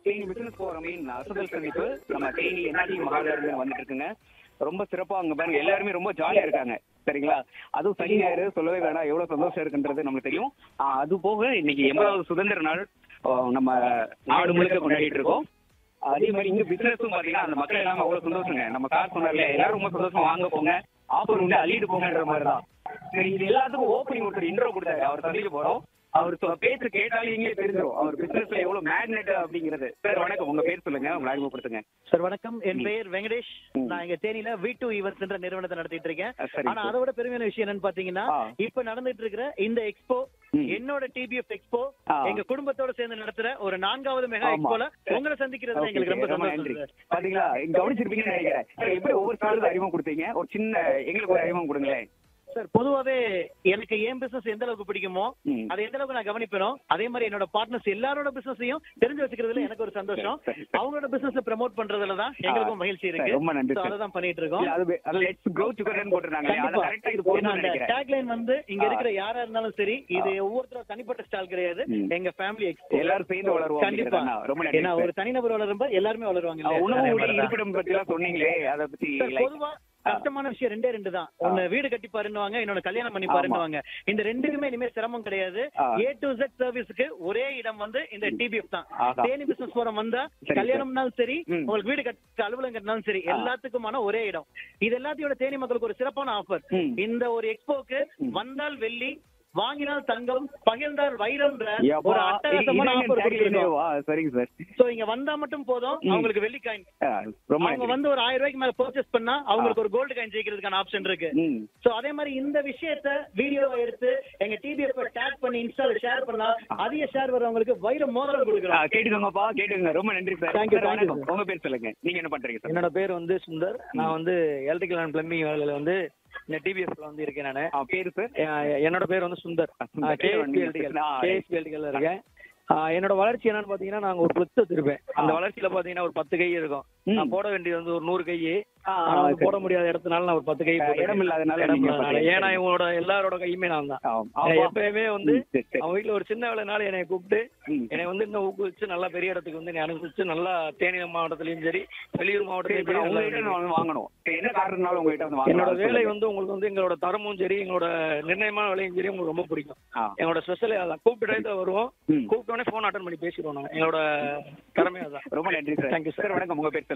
Theni business போறோமின் அசுதல் சந்திப்பு நம்ம Theni NRT Mahanagar வந்துட்டு இருக்குங்க ரொம்ப சிறப்பா அங்க பாருங்க எல்லாருமே ரொம்ப ஜாலியா இருக்காங்க சரிங்களா அதுவும் சனி ஞாயிறு சொல்லவே வேணாம் எவ்வளவு சந்தோஷம் இருக்குன்றது நமக்கு தெரியும் ஆஹ் அது போக இன்னைக்கு எண்பதாவது சுதந்திர நாள் ஆஹ் நம்ம நாடு முழுக்க கொண்டாடிட்டு இருக்கோம் அதே மாதிரி இங்க பிசினஸும் பாத்தீங்கன்னா அந்த மக்கள் எல்லாம் அவ்வளவு சந்தோஷங்க நம்ம கார் சொன்னார்ல எல்லாரும் ரொம்ப சந்தோஷமா வாங்க போங்க ஆஃபர் உண்டு அள்ளிட்டு போங்கன்ற மாதிரி தான் சரி இது எல்லாத்துக்கும் ஓப்பனிங் ஒருத்தர் இன்ட்ரோ கொடுத்தாரு அவர் சந்திக்க போறோம் அவர் சொ- பேச்சு கேட்டாலே நீங்களே தெரிஞ்சிடும் அவர் பிசினஸ்ல எவ்வளவு மேக்னெட் அப்படிங்கிறது சார் வணக்கம் உங்க பேர் சொல்லுங்க உங்களை அறிமுகப்படுத்துங்க சார் வணக்கம் என் ம். பெயர் வெங்கடேஷ் ம். நான் இங்க தேனியில வி டூ என்ற நிறுவனத்தை நடத்திட்டு இருக்கேன் அஹ் சரிங்க ஆனா சார். அதை விட பெருமையான விஷயம் என்னன்னு பாத்தீங்கன்னா ஆ. இப்ப நடந்துட்டு இருக்கிற இந்த எக்ஸ்போ ம். என்னோட டிபிஎஃப் எக்ஸ்போ ஆ. எங்க குடும்பத்தோட சேர்ந்து நடத்துற ஒரு நான்காவது மெகா ஆமா. எக்ஸ்போல உங்களை சந்திக்கிறதுல Okay, எங்களுக்கு ரொம்ப okay. ரொம்ப சந்தோஷம் நன்றி சார். பாத்தீங்களா இங்க கவனிச்சிருப்பீங்கன்னு நினைக்கிறேன் சார், எப்படி ஒவ்வொரு சாருக்கு அறிமுகம் கொடுத்தீங்க ஒரு சின்ன எங்களுக்கு ஒரு அறிமுகம் கொடுங்களேன் சார் பொதுவாவே எனக்கு ஏன் பிசினஸ் எந்த அளவுக்கு பிடிக்குமோ ம். அதை எந்த அளவுக்கு நான் கவனிப்பேனோ அதே மாதிரி என்னோட பார்ட்னர்ஸ் எல்லாரோட பிசினஸையும் தெரிஞ்சு வச்சுக்கிறதுல எனக்கு ஒரு சந்தோஷம் சரி, சரி. அவங்களோட பிசினஸ் ப்ரமோட் பண்றதுல தான் எங்களுக்கும் மகிழ்ச்சி இருக்கு சரி, ரொம்ப நன்றி So, சார். அதை தான் பண்ணிட்டு இருக்கோம் இல்ல, அது அது லெட்ஸ் க்ரோ டுகெதர்னு போட்டுருந்தாங்க அது கண்டிப்பா. கரெக்டா இது ஏன்னா போடணும்னு அந்த நினைக்கிறேன் tagline வந்து இங்க ஆ. இருக்கிற யாரா இருந்தாலும் சரி இது ஒவ்வொருத்தரும் தனிப்பட்ட ஸ்டால் கிடையாது ம். எங்க ஃபேமிலி எக்ஸ்போ எல்லாரும் சேர்ந்து வளருவோம் கண்டிப்பா அப்படிங்கிறதுதான். ரொம்ப நன்றி ஏன்னா சார். ஒரு தனிநபர் வளரும்ப எல்லாருமே வளருவாங்க இல்லையா? உணவு அதே உடை மாதிரிதான். இருப்பிடம் பத்தி எல்லாம் சொன்னீங்களே அத பத்தி சார், like- பொதுவா கஷ்டமான விஷயம் ரெண்டே ரெண்டு தான் ஒன்னு வீடு கட்டி பாருன்னுவாங்க இன்னொன்னு கல்யாணம் பண்ணி பாருன்னுவாங்க இந்த ரெண்டுக்குமே இனிமே சிரமம் கிடையாது ஆ. ஏ டு Z சர்வீஸ்க்கு ஒரே இடம் வந்து இந்த டிபிஎஃப் தான் ஆஹா. தேனி பிசினஸ் போரம் வந்தா சரி, கல்யாணம்னாலும் சரி ம். உங்களுக்கு வீடு கட்ட அலுவலகம் கட்டினாலும் சரி ஆ. எல்லாத்துக்குமான ஒரே இடம் இது எல்லாத்தையோட தேனி மக்களுக்கு ஒரு சிறப்பான ஆஃபர் ம். இந்த ஒரு எக்ஸ்போக்கு ம். வந்தால் வெள்ளி வாங்கினால் தங்கம் பகிர்ந்தால் வைரம்ன்ற யப்பா, ஒரு அட்டகாசமான இது ஆஃபர் tagline கொடுத்துருக்கோம் வா, சரிங்க சார் சோ இங்க வந்தா மட்டும் போதும் ம். அவங்களுக்கு வெள்ளி காயின் ஆ, ரொம்ப அவங்க நன்றி. வந்து ஒரு ஆயிரம் ரூபாய்க்கு மேல பர்ச்சேஸ் பண்ணா அவங்களுக்கு ஒரு கோல்டு காயின் ஜெயிக்கிறதுக்கான ஆப்ஷன் இருக்கு ம். சோ அதே மாதிரி இந்த விஷயத்த வீடியோவை எடுத்து எங்க டிபிஎஃப் டேக் பண்ணி இன்ஸ்டால ஷேர் பண்ணா அதிக ஷேர் வரவங்களுக்கு வைர மோதிரம் ஆ, கொடுக்குறோம் கேட்டுக்கோங்கப்பா கேட்டுக்கோங்க ரொம்ப நன்றி sir Thank you, sir, thank you, வணக்கம் உங்க பேர் சொல்லுங்க நீங்க என்ன பண்றீங்க சார் என்னோட பேர் வந்து சுந்தர் நான் வந்து எலக்ட்ரிக்கல் அண்ட் பிளம்பிங் வேலையில வந்து இந்த டிபிஎஸ்ல வந்து இருக்கேன் நான் ஆ, பேரு சார் என்னோட பேர் வந்து சுந்தர் சுந்தர். கேஎஸ்பி எலக்ட்ரிக்கல் ஆ, கேஎஸ்பி எலக்ட்ரிக்கல் இருக்கேன் ஆ, என்னோட வளர்ச்சி என்னன்னு பாத்தீங்கன்னா நாங்க ஒரு பிளஸ் வச்சிருப்பேன் அந்த வளர்ச்சியில பாத்தீங்கன்னா ஒரு பத்து கை இருக்கும் ம். நான் போட வேண்டியது வந்து ஒரு நூறு கை ஆ, ஆனா வந்து சரி. போட முடியாத இடத்துனால நான் ஒரு பத்து கை ஆ, போட்டிருக்கேன். இடம் இல்லாதனால இடம் நீங்க இல்லாதனால. பத்து கை. ஏன்னா இவங்களோட எல்லாரோட கையுமே நான் தான் ஆம். நான் ஆமா. எப்பயுமே வந்து ம், சரி, சரி. அவங்க வீட்டுல ஒரு சின்ன வேலைனால என்னை கூப்பிட்டு ம். என்னை வந்து இன்னும் ஊக்குவிச்சு நல்லா பெரிய இடத்துக்கு வந்து என்னை அனுப்பிச்சு நல்லா தேனி மாவட்டத்திலயும் சரி வெளியூர் சரி, மாவட்டத்திலயும் இப்ப சரி நல்லா உங்ககிட்ட நான் வந்து வாங்கணும் சரி, என்ன காரணம்னாலும் உங்ககிட்ட வந்து வாங்கணும் என்னோட அது வேலை சொல்லுங்க. வந்து உங்களுக்கு வந்து எங்களோட தரமும் சரி எங்களோட நிர்ணயமான வேலையும் சரி உங்களுக்கு ரொம்ப பிடிக்கும் ஆ. எங்களோட ஸ்பெஷல் அதான் கூப்பிட்டு டயத்துல வருவோம் ம். கூப்பிட்டோடனே ஃபோன் அட்டன் பண்ணி பேசிடுவோம் நாங்க எங்களோட திறமை அதான் ரொம்ப நன்றி sir Thank you, sir. Sir வணக்கம் உங்க பேர் சொல்லுங்க.